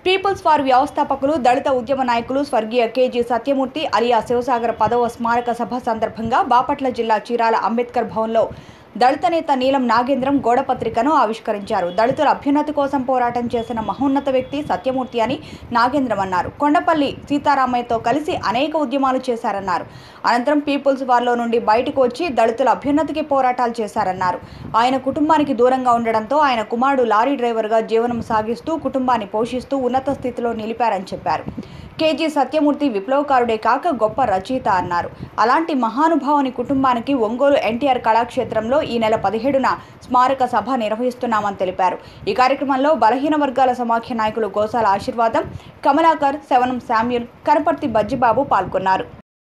peoples war వ్యవస్థాపకులు దళిత ఉద్యమ నాయకులు స్వర్గీయ కేజీ సత్యమూర్తి అలియా శివసాగర్ పదవ స్మారక సభ సందర్భంగా బాపట్ల జిల్లా చీరాల అంబేద్కర్ భవన్లో దళిత నేత నీలం నాగేంద్రం గోడపత్రికను ఆవిష్కరించారు దళితుల అభ్యున్నతి కోసం పోరాటం చేసిన మహోన్నత వ్యక్తి సత్యమూర్తి అని నాగేంద్రం అన్నారు కొండపల్లి సీతారామయ్యతో కలిసి అనేక ఉద్యమాలు చేశారన్నారు అనంతరం పీపుల్స్ వార్లో నుండి బయటకు వచ్చి దళితుల అభ్యున్నతికి పోరాటాలు చేశారన్నారు ఆయన కుటుంబానికి దూరంగా ఉండడంతో ఆయన కుమారుడు లారీ డ్రైవర్గా జీవనం సాగిస్తూ కుటుంబాన్ని పోషిస్తూ ఉన్నత స్థితిలో నిలిపారని చెప్పారు కేజీ సత్యమూర్తి విప్లవకారుడే కాక గొప్ప రచయిత అన్నారు అలాంటి మహానుభావుని కుటుంబానికి ఒంగోలు ఎన్టీఆర్ కళాక్షేత్రంలో ఈ నెల పదిహేడున స్మారక సభ నిర్వహిస్తున్నామని తెలిపారు ఈ కార్యక్రమంలో బలహీన వర్గాల సమాఖ్య నాయకులు గోసాల ఆశీర్వాదం కమలాకర్ శవనం శామ్యుల్ కరపర్తి బజ్జిబాబు పాల్గొన్నారు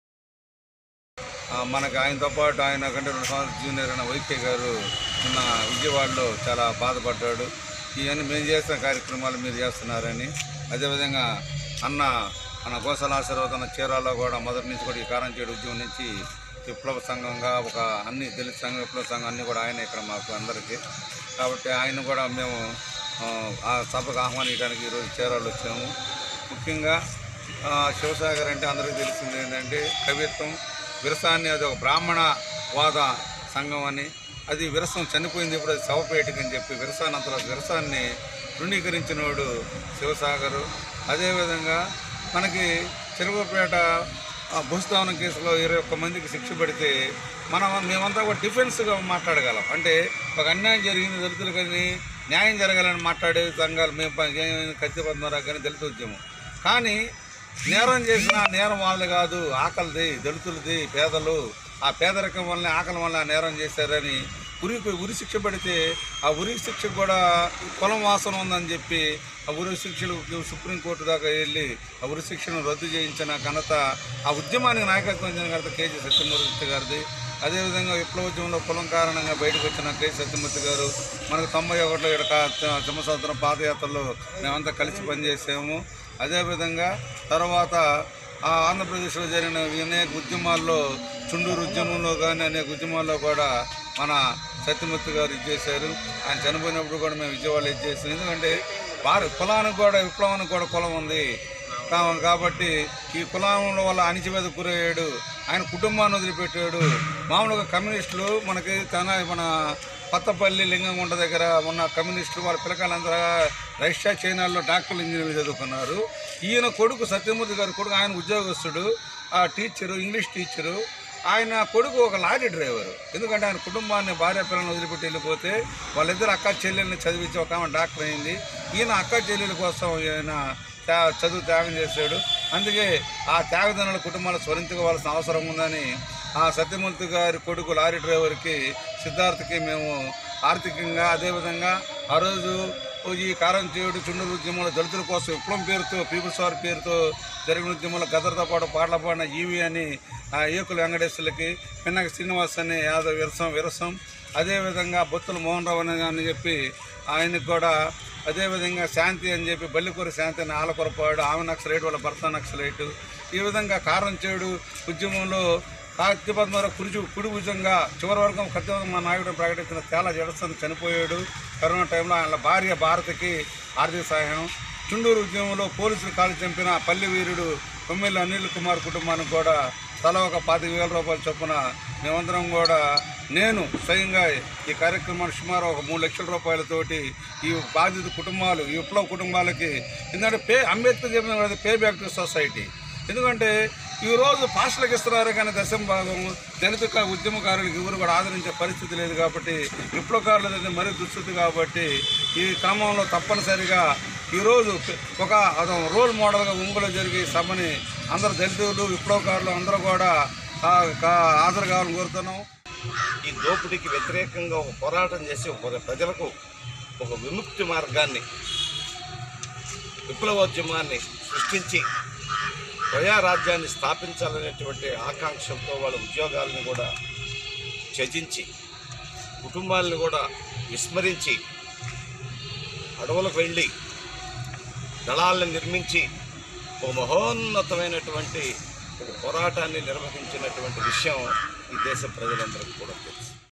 ఆ, మనకు ఆయనతో పాటు ఆయన కంటే రెండు సంవత్సరాలు జూనియర్ అయిన వైకే గారు నిన్న విజయవాడలో చాలా బాధపడ్డాడు ఇవన్నీ మేము చేస్తున్న కార్యక్రమాలు మీరు చేస్తున్నారని అదేవిధంగా అన్న మన గోసల ఆశీర్వాదం చీరాల్లో కూడా మొదటి నుంచి కూడా ఈ కారం చేడు ఉద్యమం నుంచి విప్లవ సంఘంగా ఒక అన్ని దళిత సంఘం విప్లవ సంఘం అన్నీ కూడా ఆయన ఇక్కడ మాకు అందరికీ కాబట్టి ఆయన కూడా మేము ఆ, ఆ సభకు ఆహ్వానించడానికి ఈరోజు చీరాలు వచ్చాము ముఖ్యంగా ఆ, శివసాగర్ అంటే అందరికీ తెలిసింది ఏంటంటే కవిత్వం విరసాన్ని అది ఒక బ్రాహ్మణ వాద సంఘం అని అది విరసం చనిపోయింది ఇప్పుడు అది శవపేటిక అని చెప్పి విరసానంతలో విరసాన్ని తృణీకరించినోడు శివసాగరు అదేవిధంగా మనకి చెరువుపేట ఆ, భూస్థావనం కేసులో ఇరవై ఒక్క మందికి శిక్ష పడితే మనం మేమంతా కూడా డిఫెన్స్గా మాట్లాడగలం అంటే ఒక అన్యాయం జరిగింది దళితులకని న్యాయం జరగాలని మాట్లాడే సంఘాలు మేము ప- ఏమైంది కత్తి పద్మరా కానీ దళిత ఉద్యమం కానీ నేరం చేసిన నేరం వాళ్ళది కాదు ఆకలిది దళితులది పేదలు ఆ పేదరికం వల్ల ఆకలి వల్ల నేరం చేశారని ఉరికి ఉరి శిక్ష పడితే ఆ ఉరి శిక్షకు కూడా కులం వాసన ఉందని చెప్పి ఆ ఉరి శిక్షలు సుప్రీంకోర్టు దాకా వెళ్ళి ఆ ఉరి శిక్షను రద్దు చేయించిన ఘనత ఆ ఉద్యమానికి నాయకత్వం ఇచ్చిన ఘనత కేజీ సత్యమూర్తి గారిది అదేవిధంగా విప్లవోద్యమంలో కులం కారణంగా బయటకు వచ్చిన కేసీ సత్యమూర్తి గారు మనకు తొంభై ఒకటిలో ఇక్కడ సింహసముద్రం పాదయాత్రలో మేమంతా కలిసి పనిచేసాము అదేవిధంగా తర్వాత ఆ ఆంధ్రప్రదేశ్లో జరిగిన అనేక ఉద్యమాల్లో చుండూరు ఉద్యమంలో కానీ అనేక ఉద్యమాల్లో కూడా మన సత్యమూర్తి గారు ఇచ్చేశారు ఆయన చనిపోయినప్పుడు కూడా మేము విజయవాడలో ఇచ్చేసాం ఎందుకంటే వారి కులానికి కూడా విప్లవానికి కూడా కులం ఉంది కా- కాబట్టి ఈ కులంలో వల్ల అణిచివేత గురయ్యాడు ఆయన కుటుంబాన్ని వదిలిపెట్టాడు మామూలుగా కమ్యూనిస్టులు మనకి తన మన కొత్తపల్లి లింగంగుంట దగ్గర ఉన్న కమ్యూనిస్టులు వాళ్ళ పిల్లకాయలందరూ రష్యా చైనాల్లో డాక్టర్లు ఇంజనీర్లు చదువుకున్నారు ఈయన కొడుకు సత్యమూర్తి గారి కొడుకు ఆయన ఉద్యోగస్తుడు ఆ టీచరు ఇంగ్లీష్ టీచరు ఆయన కొడుకు ఒక లారీ డ్రైవరు ఎందుకంటే ఆయన కుటుంబాన్ని భార్య పిల్లల్ని వదిలిపెట్టి వెళ్ళిపోతే వాళ్ళిద్దరు అక్క చెల్లెల్ని చదివించి ఒక ఆమె డాక్టర్ అయింది ఈయన అక్క చెల్లెల కోసం ఈయన త్యా- చదువు త్యాగం చేశాడు అందుకే ఆ త్యాగదనుల కుటుంబాలు స్మరించుకోవాల్సిన అవసరం ఉందని ఆ సత్యమూర్తి గారి కొడుకు లారీ డ్రైవర్కి సిద్ధార్థకి మేము ఆర్థికంగా అదేవిధంగా ఆ రోజు ఈ కారం చేయుడు చుండూరు ఉద్యమంలో దళితుల కోసం విప్లవం పేరుతో పీపుల్స్ వార్ పేరుతో జరిగిన ఉద్యమంలో గదర్తో పాటు పాటలు పాడిన ఈవి అని ఆ ఏకుల వెంకటేశ్వర్లకి పిన్నక శ్రీనివాస్ అని యాదవ్ విరసం విరసం అదేవిధంగా బొత్తుల మోహన్ రావు అని అని చెప్పి ఆయనకు కూడా అదేవిధంగా శాంతి అని చెప్పి బల్లికూర శాంతి అని ఆలకొరపాడు ఆమె నక్సలైట్ వాళ్ళ భర్త నక్సలైట్ ఈ విధంగా కారం చేడు ఉద్యమంలో కత్తి పద్మరావు కుడి కుడి భుజంగా చివరి వరకు కత్తి మా నాయకుడు ప్రకటించిన తేలా జడసన్ చనిపోయాడు కరోనా టైంలో ఆయన భార్య భారతికి ఆర్థిక సహాయం చుండూరు ఉద్యమంలో పోలీసులు కాలు చంపిన పల్లి వీరుడు కొమ్మిల్లి అనిల్ కుమార్ కుటుంబానికి కూడా తల ఒక పాతిక వేల రూపాయలు చొప్పున మేమందరం కూడా నేను స్వయంగా ఈ కార్యక్రమాన్ని సుమారు ఒక మూడు లక్షల రూపాయలతోటి ఈ బాధిత కుటుంబాలు ఈ విప్లవ కుటుంబాలకి ఎందుకంటే పే అంబేద్కర్ చెప్పిన కదా పే బ్యాక్ టు సొసైటీ ఎందుకంటే ఈరోజు పాస్టర్లకు ఇస్తున్నారు కానీ దశం భాగం దళిత క- ఉద్యమకారులకు ఎవరు కూడా ఆదరించే పరిస్థితి లేదు కాబట్టి విప్లవకారులు అనేది మరీ దుస్థితి కాబట్టి ఈ క్రమంలో తప్పనిసరిగా ఈరోజు ఒక అదొక రోల్ మోడల్గా ఒంగోలు జరిగే ఈ సభని అందరు దళితులు విప్లవకారులు అందరూ కూడా ఆ, కా- హాజరు కావాలని కోరుతున్నాం ఈ దోపిడీకి వ్యతిరేకంగా ఒక పోరాటం చేసి ఒక ప్రజలకు ఒక విముక్తి మార్గాన్ని విప్లవోద్యమాన్ని సృష్టించి ప్రజారాజ్యాన్ని స్థాపించాలనేటువంటి ఆకాంక్షలతో వాళ్ళ ఉద్యోగాలను కూడా త్యజించి కుటుంబాలను కూడా విస్మరించి అడవులకు వెళ్ళి దళాలను నిర్మించి ఒక మహోన్నతమైనటువంటి ఒక పోరాటాన్ని నిర్వహించినటువంటి విషయం ఈ దేశ ప్రజలందరికీ కూడా తెలుసు